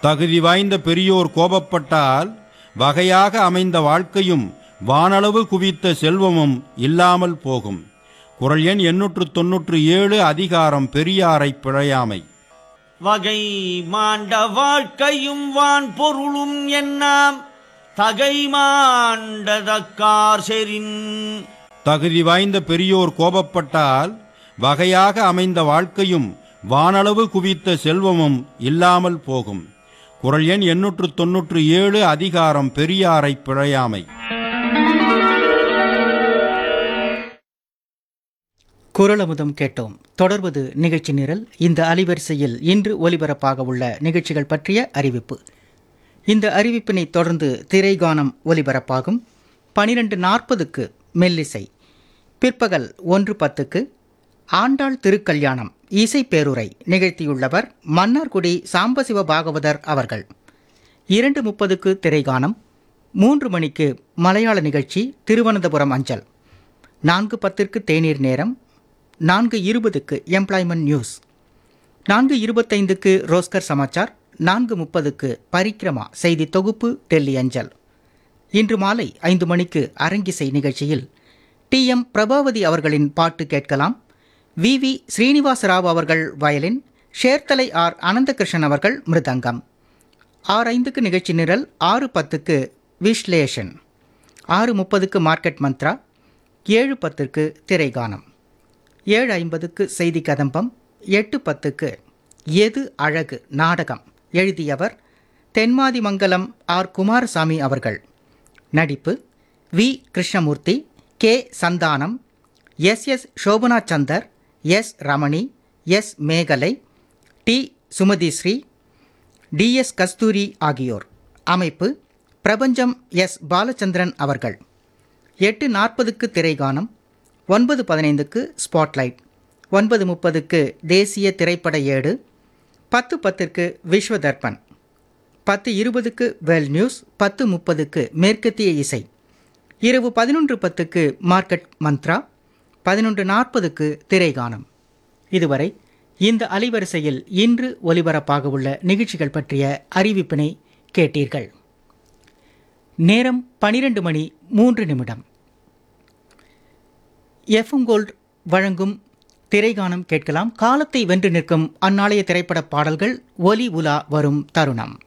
தகுதி வாய்ந்த பெரியோர் கோபப்பட்டால் வகையாக அமைந்த வாழ்க்கையும் வானளவு குவித்த செல்வமும் இல்லாமல் போகும் குரல் எண் எண்ணூற்று தொன்னூற்று ஏழு அதிகாரம் பெரியாரை பிழையாமை வகை மாண்ட வாழ்க்கையும் வான் பொருளும் என்னாம் தகை மாண்டதக்கார் செரின் தகுதி வாய்ந்த பெரியோர் கோபப்பட்டால் வகையாக அமைந்த வாழ்க்கையும் வானளவு குவித்த செல்வமும் இல்லாமல் போகும் குரல் எண் எண்ணூற்று தொன்னூற்று ஏழு அதிகாரம் பெரியாரை பிழையாமை குரலமுதம் கேட்டோம் தொடர்வது நிகழ்ச்சி நிரல் இந்த அலைவரிசையில் இன்று ஒலிபரப்பாக உள்ள நிகழ்ச்சிகள் பற்றிய அறிவிப்பு இந்த அறிவிப்பினை தொடர்ந்து திரைகானம் ஒலிபரப்பாகும் பனிரெண்டு நாற்பதுக்கு மெல்லிசை பிற்பகல் ஒன்று பத்துக்கு ஆண்டாள் திருக்கல்யாணம் இசை பேருரை நிகழ்த்தியுள்ளவர் மன்னார்குடி சாம்பசிவ பாகவதர் அவர்கள் இரண்டு முப்பதுக்கு திரைகானம் மூன்று மணிக்கு மலையாள நிகழ்ச்சி திருவனந்தபுரம் அஞ்சல் நான்கு பத்திற்கு தேநீர் நேரம் நான்கு இருபதுக்கு எம்ப்ளாய்மெண்ட் நியூஸ் நான்கு இருபத்தைந்துக்கு ரோஸ்கர் சமாச்சார் நான்கு முப்பதுக்கு பரிக்கிரமா செய்தி தொகுப்பு டெல்லி அஞ்சல் இன்று மாலை ஐந்து மணிக்கு அரங்கிசை நிகழ்ச்சியில் டி எம் பிரபாவதி அவர்களின் பாட்டு கேட்கலாம் வி வி ஸ்ரீனிவாசராவ் அவர்கள் வயலின் ஷேர்தலை ஆர் அனந்தகிருஷ்ணன் அவர்கள் மிருதங்கம் ஆறு ஐந்துக்கு நிகழ்ச்சி நிரல் ஆறு பத்துக்கு விஸ்லேஷன் ஆறு முப்பதுக்கு மார்க்கெட் மந்த்ரா ஏழு பத்துக்கு திரைகானம் ஏழு ஐம்பதுக்கு செய்தி கதம்பம் எட்டு பத்துக்கு எது அழகு நாடகம் எழுதியவர் தென்மாதிமங்கலம் ஆர் குமாரசாமி அவர்கள் நடிப்பு V Krishnamurthy K Santhanam S S Sobana Chandar S Ramani S Megalai T Sumathisri TS Kasthuri ஆகியோர் அமைப்பு பிரபஞ்சம் எஸ் பாலச்சந்திரன் அவர்கள் எட்டு நாற்பதுக்கு திரைகானம் ஒன்பது பதினைந்துக்கு ஸ்பாட்லைட் ஒன்பது முப்பதுக்கு தேசிய திரைப்பட ஏடு பத்து பத்திற்கு விஸ்வ தர்ப்பன் பத்து இருபதுக்கு வெல் நியூஸ் பத்து முப்பதுக்கு மேற்கத்திய இசை இரவு பதினொன்று பத்துக்கு மார்க்கெட் மந்த்ரா பதினொன்று நாற்பதுக்கு திரைகானம் இதுவரை இந்த அலைவரிசையில் இன்று ஒலிபரப்பாக உள்ள நிகழ்ச்சிகள் பற்றிய அறிவிப்பினை கேட்டீர்கள் நேரம் பனிரெண்டு மணி மூன்று நிமிடம் எஃப்எம் கோல்ட் வழங்கும் திரைகானம் கேட்கலாம் காலத்தை வென்று நிற்கும் அந்நாளைய திரைப்பட பாடல்கள் ஒலி உலா வரும் தருணம்